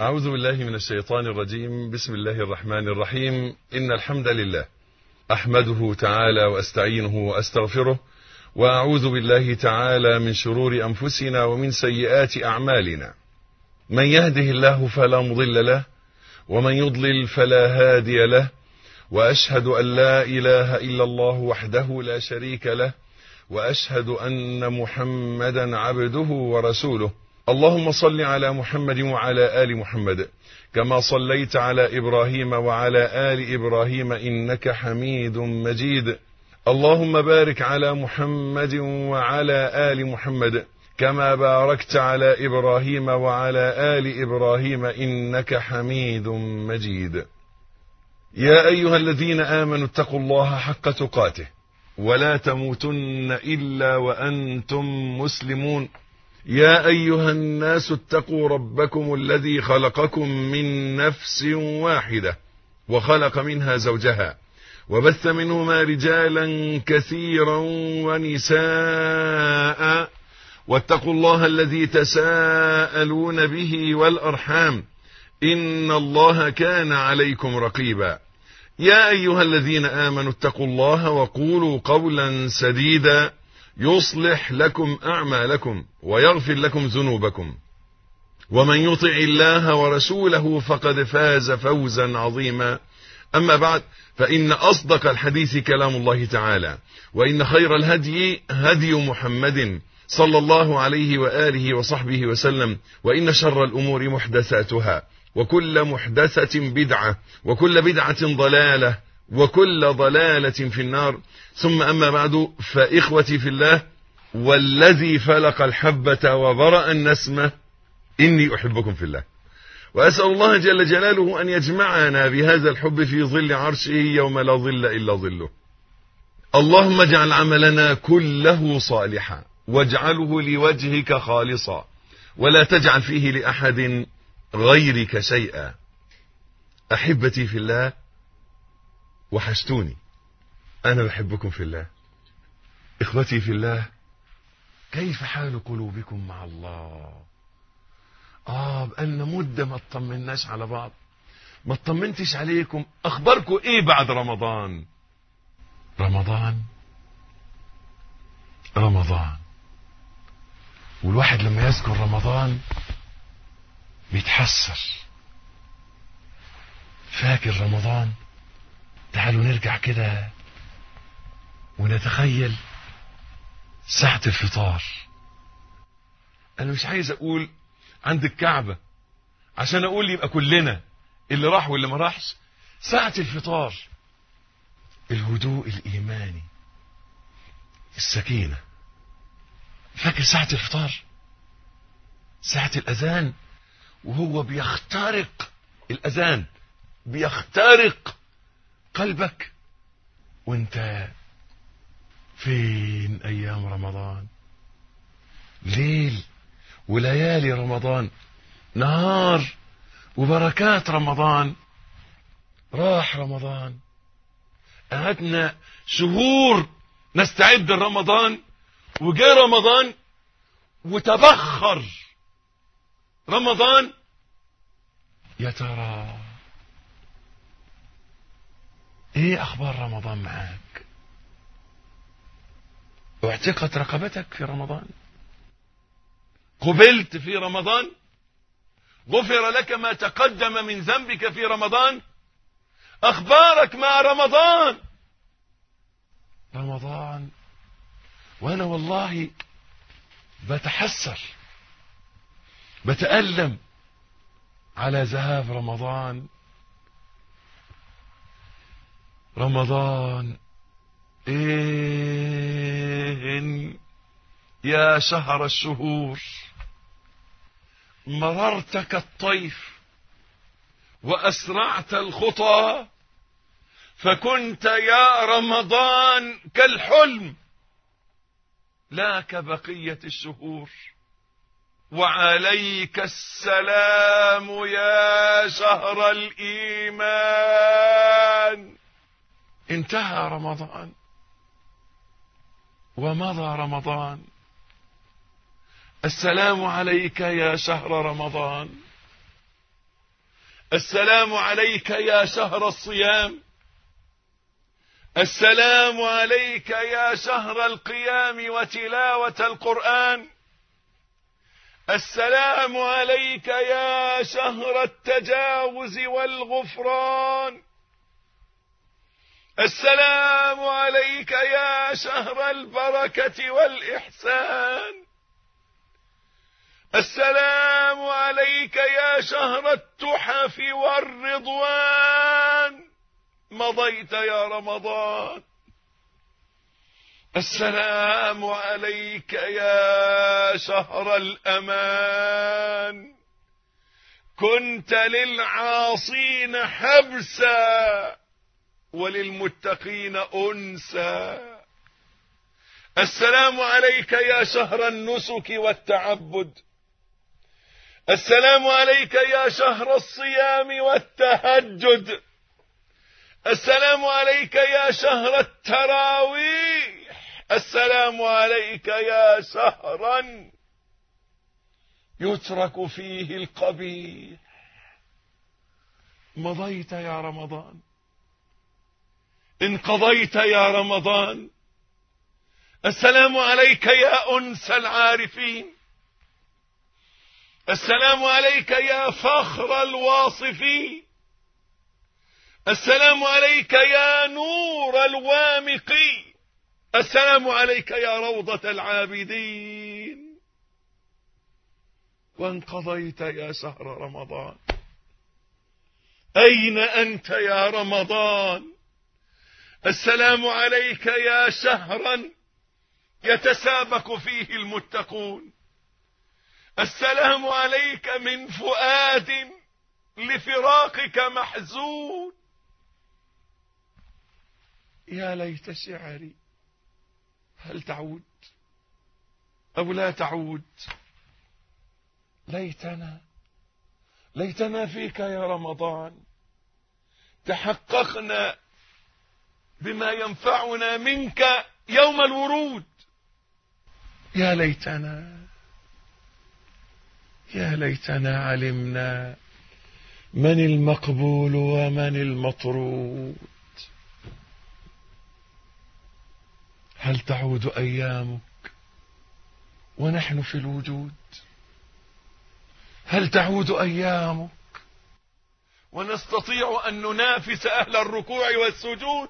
أعوذ بالله من الشيطان الرجيم بسم الله الرحمن الرحيم إن الحمد لله أحمده تعالى وأستعينه وأستغفره وأعوذ بالله تعالى من شرور أنفسنا ومن سيئات أعمالنا من يهده الله فلا مضل له ومن يضلل فلا هادي له وأشهد أن لا إله إلا الله وحده لا شريك له وأشهد أن محمدا عبده ورسوله اللهم صل على محمد وعلى آل محمد كما صليت على إبراهيم وعلى آل إبراهيم إنك حميد مجيد اللهم بارك على محمد وعلى آل محمد كما باركت على إبراهيم وعلى آل إبراهيم إنك حميد مجيد يا أيها الذين آمنوا اتقوا الله حق تقاته ولا تموتن إلا وأنتم مسلمون يا أيها الناس اتقوا ربكم الذي خلقكم من نفس واحدة وخلق منها زوجها وبث منهما رجالا كثيرا ونساء واتقوا الله الذي تساءلون به والأرحام إن الله كان عليكم رقيبا يا أيها الذين آمنوا اتقوا الله وقولوا قولا سديدا يصلح لكم أعمالكم ويغفر لكم ذنوبكم ومن يطع الله ورسوله فقد فاز فوزا عظيما أما بعد فإن أصدق الحديث كلام الله تعالى وإن خير الهدي هدي محمد صلى الله عليه وآله وصحبه وسلم وإن شر الأمور محدثاتها وكل محدثة بدعة وكل بدعة ضلالة وكل ضلالة في النار ثم أما بعد فإخوتي في الله والذي فلق الحبة وبرأ النسمة إني أحبكم في الله وأسأل الله جل جلاله أن يجمعنا بهذا الحب في ظل عرشه يوم لا ظل إلا ظله اللهم اجعل عملنا كله صالحا واجعله لوجهك خالصا ولا تجعل فيه لأحد غيرك شيئا أحبتي في الله وحشتوني أنا بحبكم في الله إخوتي في الله كيف حال قلوبكم مع الله آه بقالنا مدة ما اطمناش على بعض ما اطمنتش عليكم أخباركم إيه بعد رمضان رمضان رمضان والواحد لما يذكر رمضان بيتحسر فاكر رمضان تعالوا نرجع كده ونتخيل ساعة الفطار انا مش عايز اقول عند الكعبة عشان اقول يبقى كلنا اللي راح واللي ما راحش ساعة الفطار الهدوء الايماني السكينة فاكر ساعة الفطار ساعة الاذان وهو بيخترق الاذان بيخترق قلبك وانت فين ايام رمضان ليل وليالي رمضان نهار وبركات رمضان راح رمضان قعدنا شهور نستعد لرمضان وجاء رمضان وتبخر رمضان يا ترى ايه اخبار رمضان معاك اعتقت رقبتك في رمضان قبلت في رمضان غفر لك ما تقدم من ذنبك في رمضان اخبارك مع رمضان رمضان وانا والله بتحسر بتألم على ذهاب رمضان رمضان إن يا شهر الشهور مررت كالطيف وأسرعت الخطى فكنت يا رمضان كالحلم لا كبقية الشهور وعليك السلام يا شهر الإيمان انتهى رمضان ومضى رمضان السلام عليك يا شهر رمضان السلام عليك يا شهر الصيام السلام عليك يا شهر القيام وتلاوة القرآن السلام عليك يا شهر التجاوز والغفران السلام عليك يا شهر البركة والإحسان السلام عليك يا شهر التحف والرضوان مضيت يا رمضان السلام عليك يا شهر الأمان كنت للعاصين حبسا وللمتقين أنسا السلام عليك يا شهر النسك والتعبد السلام عليك يا شهر الصيام والتهجد السلام عليك يا شهر التراويح السلام عليك يا شهرا يترك فيه القبيح مضيت يا رمضان انقضيت يا رمضان السلام عليك يا أنس العارفين السلام عليك يا فخر الواصفين السلام عليك يا نور الوامقين السلام عليك يا روضة العابدين وانقضيت يا شهر رمضان أين أنت يا رمضان السلام عليك يا شهرا يتسابق فيه المتقون السلام عليك من فؤاد لفراقك محزون يا ليت شعري هل تعود أو لا تعود ليتنا ليتنا فيك يا رمضان تحققنا بما ينفعنا منك يوم الورود يا ليتنا يا ليتنا علمنا من المقبول ومن المطرود هل تعود أيامك ونحن في الوجود هل تعود أيامك ونستطيع أن ننافس أهل الركوع والسجود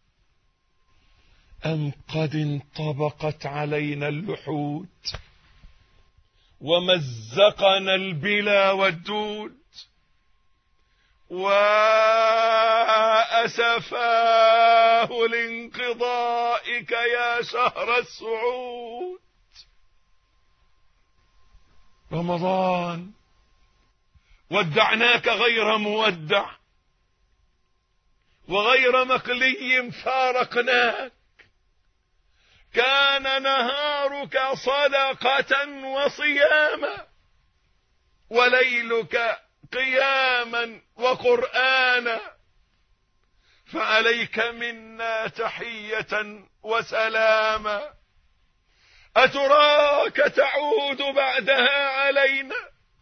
أم قد انطبقت علينا اللحود ومزقنا البلا والدود وأسفاه لانقضائك يا شهر السعود رمضان ودعناك غير مودع وغير مقلي فارقناك كان نهارك صدقة وصياما وليلك قياما وقرآنا فعليك منا تحية وسلاما أتراك تعود بعدها علينا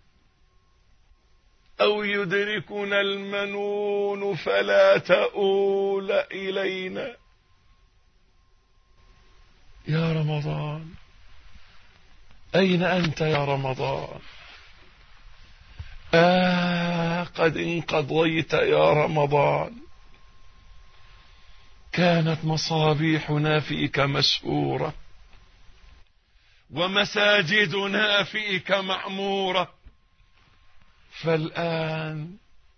أو يدركنا المنون فلا تؤول إلينا يا رمضان أين أنت يا رمضان آه قد انقضيت يا رمضان كانت مصابيحنا فيك مسهورة ومساجدنا فيك معمورة فالآن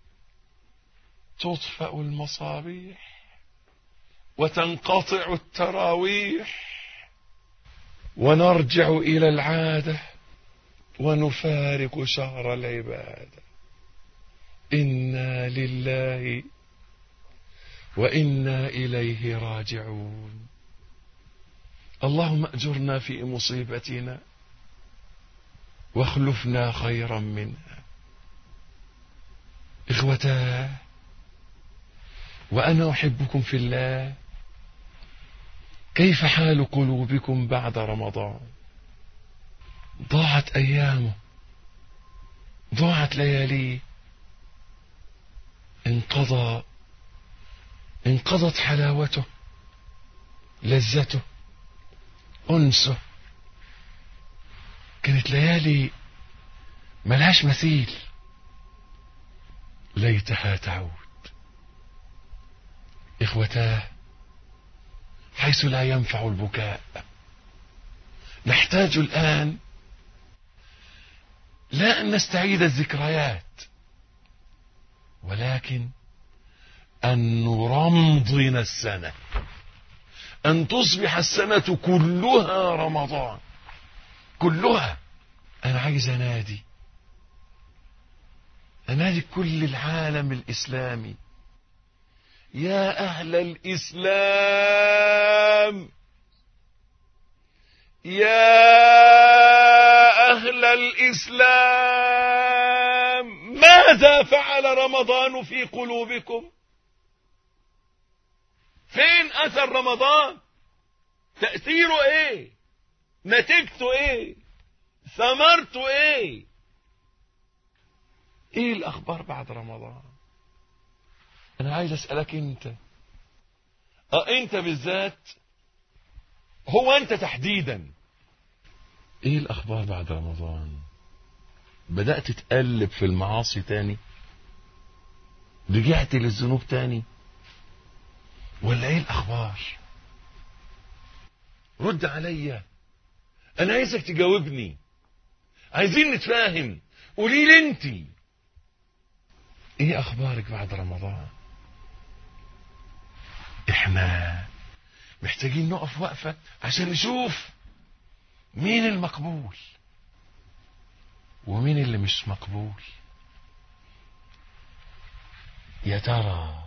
تطفأ المصابيح وتنقطع التراويح ونرجع إلى العادة ونفارق شهر العبادة إنا لله وإنا إليه راجعون اللهم أجرنا في مصيبتنا واخلفنا خيرا منها إخوتاه وأنا أحبكم في الله كيف حال قلوبكم بعد رمضان ضاعت أيامه ضاعت لياليه انقضى انقضت حلاوته لذته أنسه كانت ليالي ملهاش مثيل ليتها تعود إخوتاه حيث لا ينفع البكاء نحتاج الآن لا أن نستعيد الذكريات ولكن أن نرمضن السنة أن تصبح السنة كلها رمضان كلها أنا عايز أنادي أنادي كل العالم الإسلامي يا أهل الإسلام يا أهل الإسلام ماذا فعل رمضان في قلوبكم فين أثر رمضان تأثيره إيه نتيجته إيه ثمرته إيه إيه الأخبار بعد رمضان أنا عايز أسألك أنت أه أنت بالذات هو أنت تحديدا إيه الأخبار بعد رمضان بدأت تقلب في المعاصي تاني رجعت للذنوب تاني ولا ايه الاخبار رد عليا انا عايزك تجاوبني عايزين نتفاهم قولي لي انت ايه اخبارك بعد رمضان احنا محتاجين نقف وقفة عشان نشوف مين المقبول ومين اللي مش مقبول يا ترى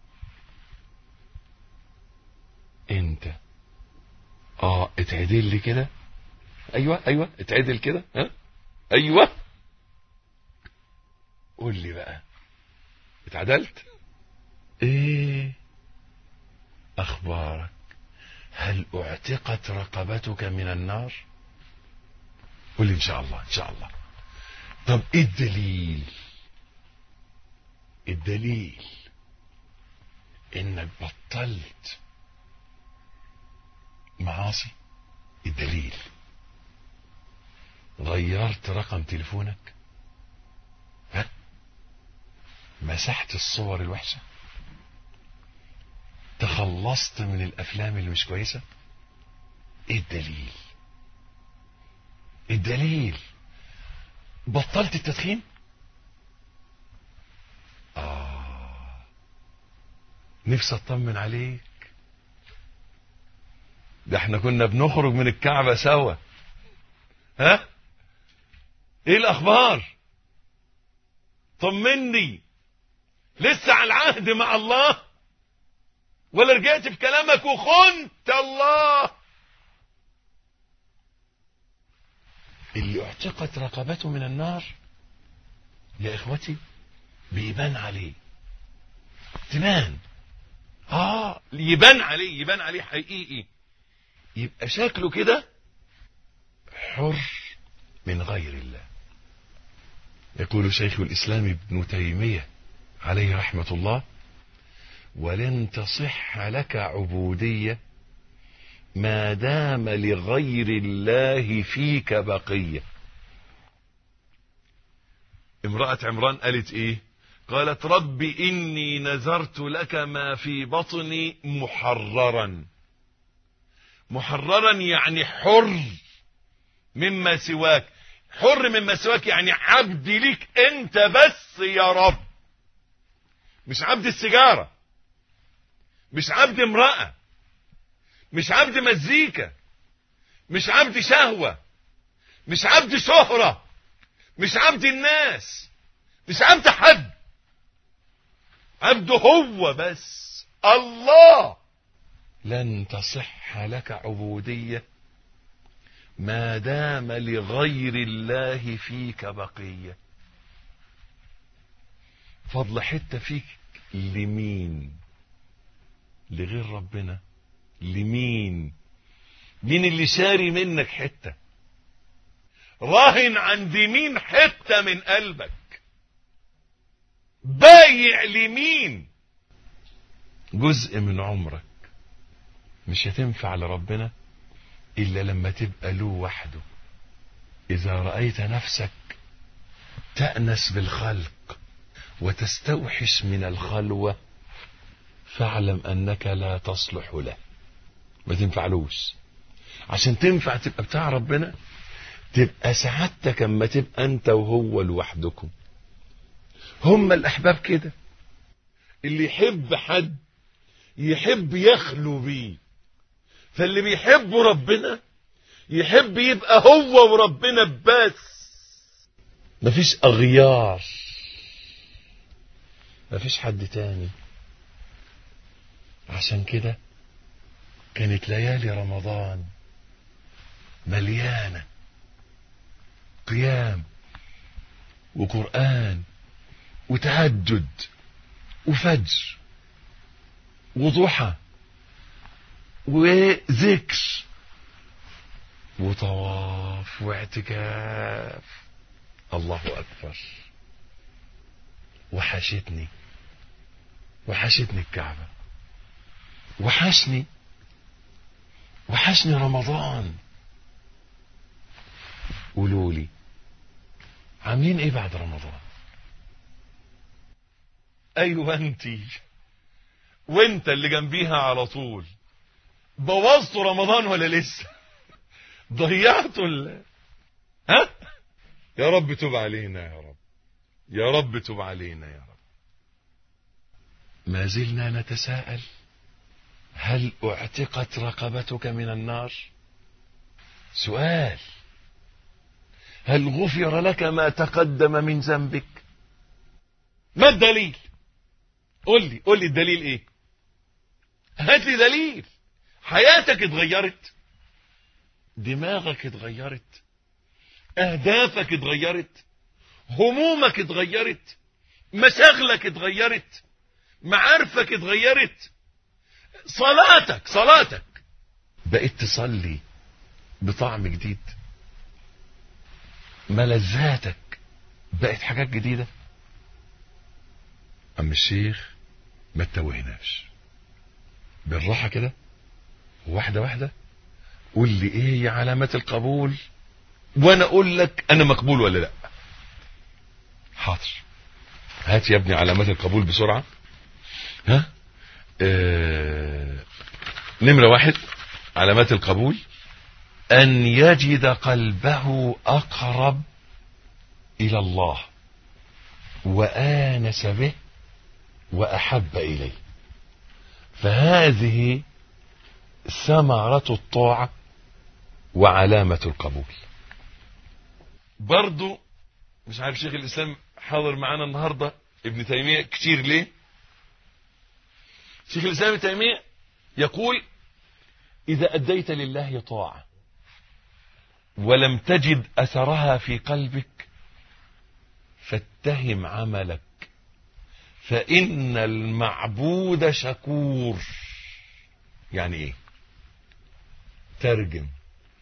انت اه اتعدل لي كده ايوه ايوه اتعدل كده ها ايوه قول لي بقى اتعدلت ايه اخبارك هل اعتقت رقبتك من النار قول لي ان شاء الله ان شاء الله طب ايه الدليل الدليل انك بطلت معاصي الدليل غيرت رقم تليفونك ها مسحت الصور الوحشة تخلصت من الافلام اللي مش كويسة ايه الدليل الدليل بطلت التدخين آه نفسي اطمن عليك ده احنا كنا بنخرج من الكعبة سوا ها ايه الاخبار طمني لسه على العهد مع الله ولا رجعت في كلامك وخنت الله اللي اعتقت رقبته من النار يا اخوتي بيبان عليه تبان اه يبان عليه يبان عليه حقيقي يبقى شكله كده حر من غير الله يقول شيخ الإسلام ابن تيمية عليه رحمة الله ولن تصح لك عبودية ما دام لغير الله فيك بقية امرأة عمران قالت ايه قالت رب إني نذرت لك ما في بطني محررا محررا يعني حر مما سواك حر مما سواك يعني عبد ليك انت بس يا رب مش عبد السيجارة مش عبد امرأة مش عبد مزيكا مش عبد شهوة مش عبد شهرة مش عبد الناس مش عبد حد عبده هو بس الله لن تصح لك عبودية ما دام لغير الله فيك بقية فضل حتة فيك لمين لغير ربنا لمين مين اللي شاري منك حتة راهن عند مين حتة من قلبك باقي بايع لمين جزء من عمرك مش هتنفع لربنا إلا لما تبقى له وحده إذا رأيت نفسك تأنس بالخلق وتستوحش من الخلوة فاعلم أنك لا تصلح له ما تنفعلوش عشان تنفع تبقى بتاع ربنا تبقى سعادتك اما تبقى انت وهو لوحدكم هم الاحباب كده اللي يحب حد يحب يخلو بيه فاللي بيحب ربنا يحب يبقى هو وربنا بس مفيش اغيار مفيش حد تاني عشان كده كانت ليالي رمضان مليانه قيام وقرآن وتهجد وفجر وضحى وذكر وطواف واعتكاف الله أكبر وحشتني وحشتني الكعبة وحشني وحشني رمضان قولوا لي عاملين ايه بعد رمضان ايوه انتي وانت اللي جنبيها على طول بوظتوا رمضان ولا لسه ضيعتوا ال... ها يا رب تب علينا يا رب يا رب تب علينا يا رب ما زلنا نتساءل هل اعتقت رقبتك من النار سؤال هل غفر لك ما تقدم من ذنبك ما الدليل قل لي قل لي الدليل ايه هات لي دليل حياتك اتغيرت دماغك اتغيرت اهدافك اتغيرت همومك اتغيرت مشاغلك اتغيرت معارفك اتغيرت صلاتك صلاتك بقيت تصلي بطعم جديد ملذاتك بقت حاجات جديدة أم الشيخ ما تتوهناش بالراحة كده واحدة واحدة قول لي ايه هي علامات القبول وانا اقول لك انا مقبول ولا لا حاضر هات يا ابني علامات القبول بسرعة ها آه... نمرة واحد علامات القبول أن يجد قلبه أقرب إلى الله وآنس به وأحب إليه فهذه ثمرة الطاعة وعلامة القبول برضو مش عارف شيخ الإسلام حاضر معانا النهاردة ابن تيمية كتير ليه شيخ الإسلام ابن تيمية يقول إذا أديت لله طاعة ولم تجد أثرها في قلبك فاتهم عملك فإن المعبود شكور يعني ايه ترجم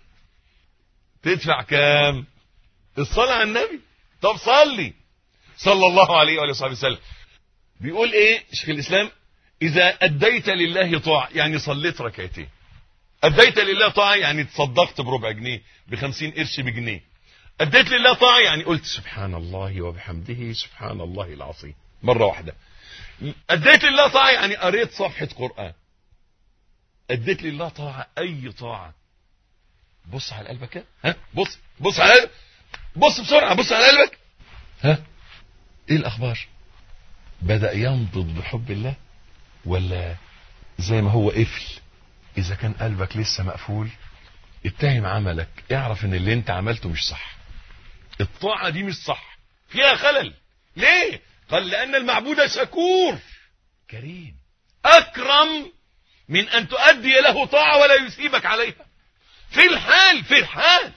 تدفع كام الصلاة على النبي طب صلي صلى الله عليه وآله وصحبه وسلم بيقول ايه شيخ الاسلام اذا اديت لله طاعة يعني صليت ركعتين اديت لله طاعة يعني تصدقت بربع جنيه بخمسين قرش بجنيه اديت لله طاعة يعني قلت سبحان الله وبحمده سبحان الله العظيم مرة واحدة اديت لله طاعة يعني قريت صفحة قرآن اديت لله طاعة اي طاعة بص على قلبك كده ها بص بص على قلبك بص بسرعة بص على قلبك ها ايه الاخبار بدأ ينضج بحب الله ولا زي ما هو قفل اذا كان قلبك لسه مقفول اتهم عملك اعرف ان اللي انت عملته مش صح الطاعة دي مش صح فيها خلل ليه قال لان المعبود شكور كريم اكرم من ان تؤدي له طاعة ولا يثيبك عليها في الحال في الحال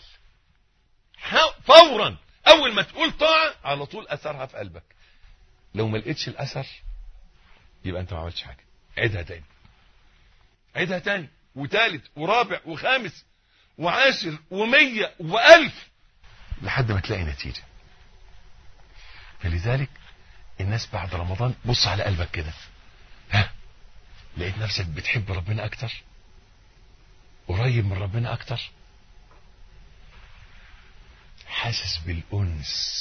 فورا اول ما تقول طاعة على طول اثرها في قلبك لو ما لقيتش الاثر يبقى انت ما عملتش حاجة عيدها تاني عيدها تاني وتالت ورابع وخامس وعاشر ومية والف لحد ما تلاقي نتيجة فلذلك الناس بعد رمضان بص على قلبك كده ها لقيت نفسك بتحب ربنا اكتر قريب من ربنا اكتر حاسس بالانس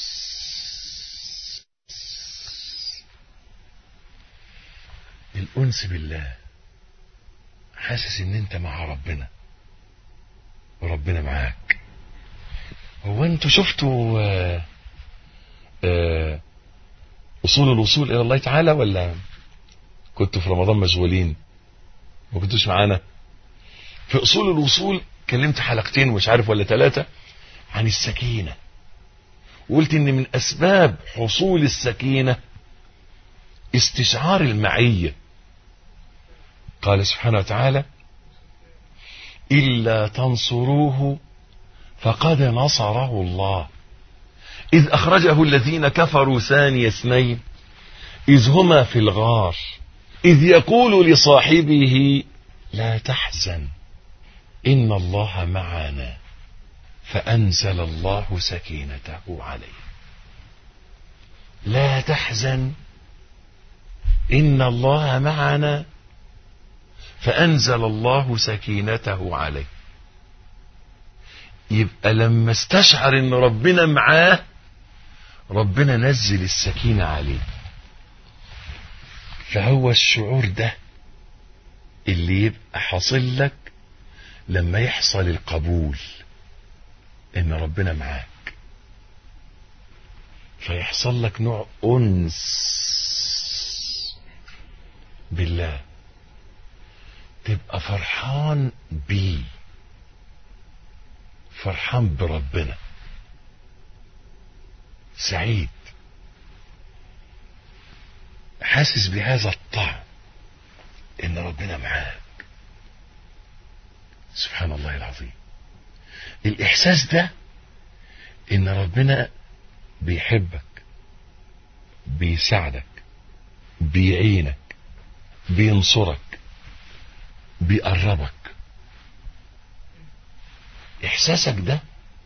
الانس بالله حاسس ان انت مع ربنا وربنا معاك هو انتوا شفتوا آه، آه، اصول الوصول الى الله تعالى ولا كنتوا في رمضان مشغولين ما كنتوش معانا في اصول الوصول كلمت حلقتين مش عارف ولا ثلاثة عن السكينة وقلت ان من اسباب حصول السكينة استشعار المعية قال سبحانه وتعالى إلا تنصروه فقد نصره الله إذ أخرجه الذين كفروا ثاني اثنين إذ هما في الغار إذ يقول لصاحبه لا تحزن إن الله معنا فأنزل الله سكينته عليه لا تحزن إن الله معنا فأنزل الله سكينته عليه يبقى لما استشعر ان ربنا معاه ربنا نزل السكينة عليه فهو الشعور ده اللي يبقى حاصل لك لما يحصل القبول ان ربنا معاك فيحصل لك نوع انس بالله تبقى فرحان بيه فرحان بربنا سعيد حاسس بهذا الطعم ان ربنا معاك سبحان الله العظيم الاحساس ده ان ربنا بيحبك بيساعدك بيعينك بينصرك بيقربك احساسك ده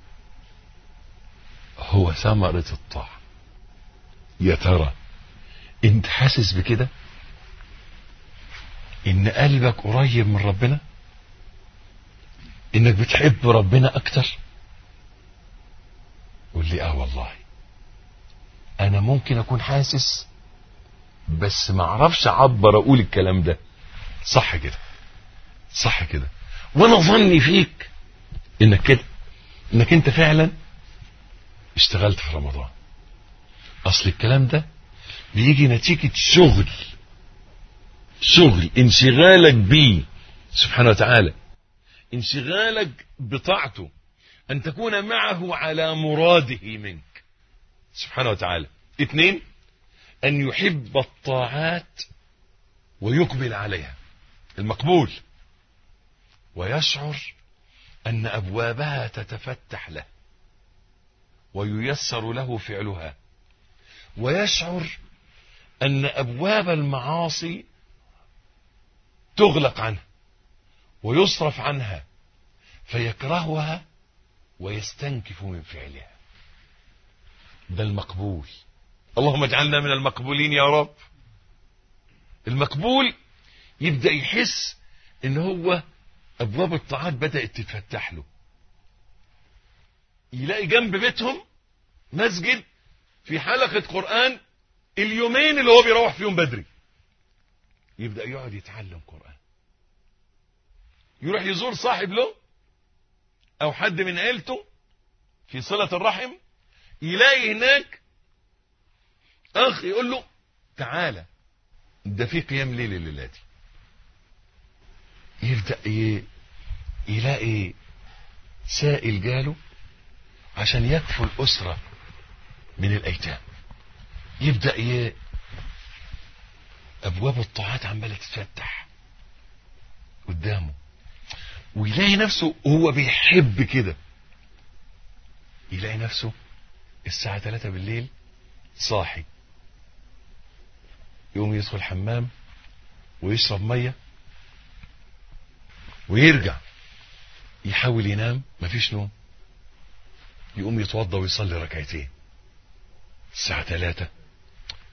هو ثمرة الطاعة يا ترى انت حاسس بكده ان قلبك قريب من ربنا انك بتحب ربنا اكتر قول لي اه والله انا ممكن اكون حاسس بس ما اعرفش اعبر اقول الكلام ده صح كده صح كده وانا ظني فيك انك كده انك انت فعلا اشتغلت في رمضان اصل الكلام ده بيجي نتيجة شغل شغل انشغالك بيه سبحانه وتعالى انشغالك بطاعته ان تكون معه على مراده منك سبحانه وتعالى اثنين ان يحب الطاعات ويقبل عليها المقبول ويشعر ان ابوابها تتفتح له وييسر له فعلها ويشعر ان ابواب المعاصي تغلق عنه ويصرف عنها فيكرهها ويستنكف من فعلها ده المقبول اللهم اجعلنا من المقبولين يا رب المقبول يبدأ يحس ان هو ابواب الطاعات بدأت تتفتح له يلاقي جنب بيتهم مسجد في حلقة قرآن اليومين اللي هو بيروح فيهم بدري يبدأ يقعد يتعلم قرآن يروح يزور صاحب له او حد من عيلته في صلة الرحم يلاقي هناك اخ يقول له تعالى ده في قيام ليل الليلة دي يبدأ ي... يلاقي سائل جاله عشان يكفوا الأسرة من الأيتام يبدأ ي... أبواب الطاعات عمالة تتفتح قدامه ويلاقي نفسه هو بيحب كده يلاقي نفسه الساعة 3 بالليل صاحي يقوم يدخل الحمام ويشرب مية ويرجع يحاول ينام مفيش نوم يقوم يتوضى ويصلي ركعتين الساعة 3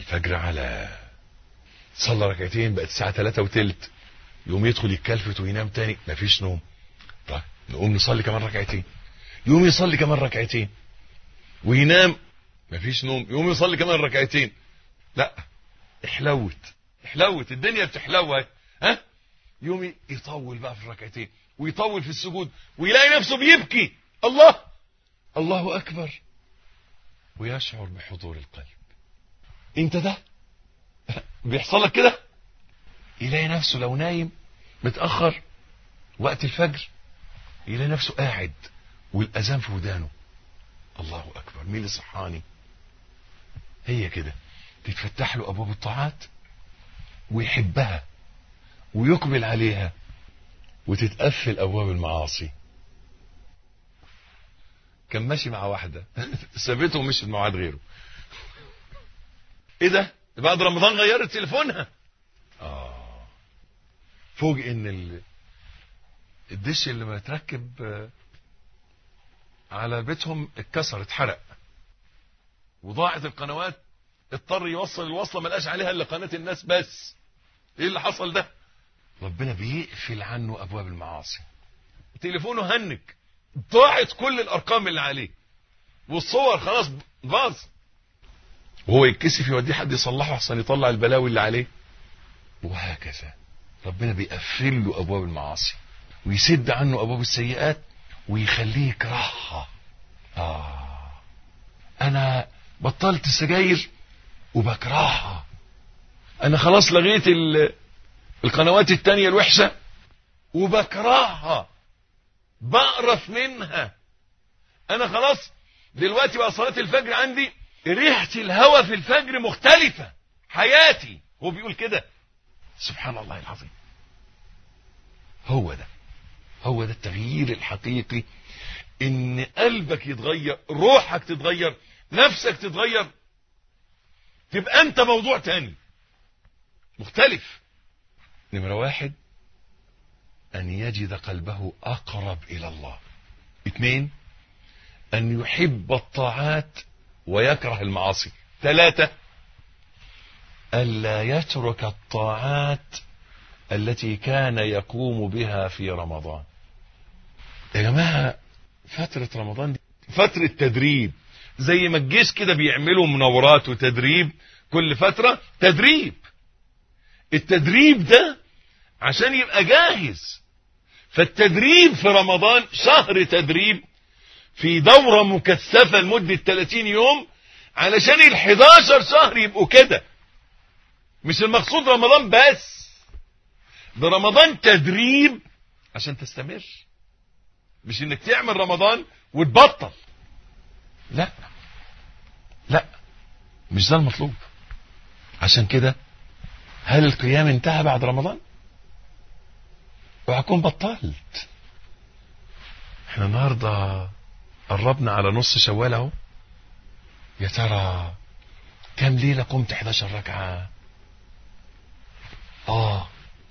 الفجر على صلى ركعتين بقت الساعة 3 وتلت يقوم يدخل يتكلفت وينام تاني مفيش نوم طيب نقوم نصلي كمان ركعتين يقوم يصلي كمان ركعتين وينام مفيش نوم يقوم يصلي كمان ركعتين لا احلوت احلوت الدنيا بتحلو ها يقوم يطول بقى في الركعتين ويطول في السجود ويلاقي نفسه بيبكي الله الله اكبر ويشعر بحضور القلب انت ده بيحصل لك كده يلاقي نفسه لو نايم متأخر وقت الفجر يلاقي نفسه قاعد والأذان في ودانه الله أكبر مين اللي صحاني هي كده تتفتح له أبواب الطاعات ويحبها ويقبل عليها وتتقفل أبواب المعاصي كان ماشي مع واحدة سابته ومشيت مع واحد غيره ايه ده بعد رمضان غيرت تليفونها اه فوجئ ان ال... الدش اللي متركب آه، على بيتهم اتكسر اتحرق وضاعت القنوات اضطر يوصل الوصله ما لقاش عليها الا قناه الناس بس ايه اللي حصل ده ربنا بيقفل عنه ابواب المعاصي تليفونه هنج ضاعت كل الارقام اللي عليه والصور خلاص باظ وهو يتكسف يوديه حد يصلحه احسن يطلع البلاوي اللي عليه وهكذا ربنا بيقفل له ابواب المعاصي ويسد عنه ابواب السيئات ويخليه يكرهها اه انا بطلت السجاير وبكرهها انا خلاص لغيت ال- القنوات التانية الوحشة وبكرهها بقرف منها انا خلاص دلوقتي بقى صلاة الفجر عندي ريحة الهوى في الفجر مختلفة حياتي هو بيقول كده سبحان الله العظيم هو ده هو ده التغيير الحقيقي ان قلبك يتغير روحك تتغير نفسك تتغير تبقى انت موضوع تاني مختلف نمرة واحد ان يجد قلبه اقرب الى الله اثنين ان يحب الطاعات ويكره المعاصي ثلاثة ألا يترك الطاعات التي كان يقوم بها في رمضان يا جماعة فترة رمضان دي فترة تدريب زي ما الجيش كده بيعملوا مناورات وتدريب كل فترة تدريب التدريب ده عشان يبقى جاهز فالتدريب في رمضان شهر تدريب في دورة مكثفة لمدة 30 يوم علشان ال 11 شهر يبقوا كده مش المقصود رمضان بس ده رمضان تدريب عشان تستمر مش انك تعمل رمضان وتبطل لا لا مش ده المطلوب عشان كده هل القيام انتهى بعد رمضان وهكون بطلت احنا النهارده قربنا على نص شوال اهو يا ترى كم ليله قمت 11 ركعه اه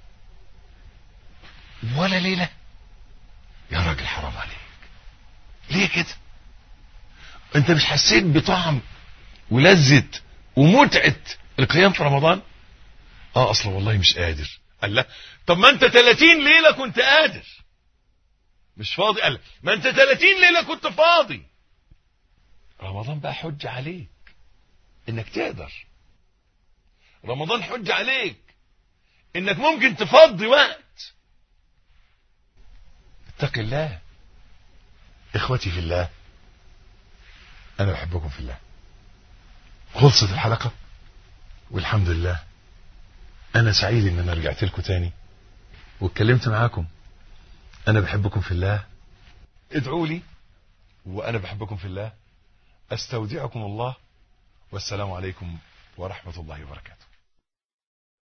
ولا ليله يا راجل حرام عليك ليه كده انت مش حسيت بطعم ولذة ومتعة القيام في رمضان اه اصلا والله مش قادر قال لا طب ما انت 30 ليلة كنت قادر مش فاضي قال ما انت 30 ليلة كنت فاضي رمضان بقى حج عليك انك تقدر رمضان حج عليك انك ممكن تفضي وقت اتق الله اخوتي في الله انا بحبكم في الله خلصت الحلقة والحمد لله انا سعيد ان انا رجعت لكم تاني واتكلمت معاكم انا بحبكم في الله ادعوا لي وانا بحبكم في الله استودعكم الله والسلام عليكم ورحمة الله وبركاته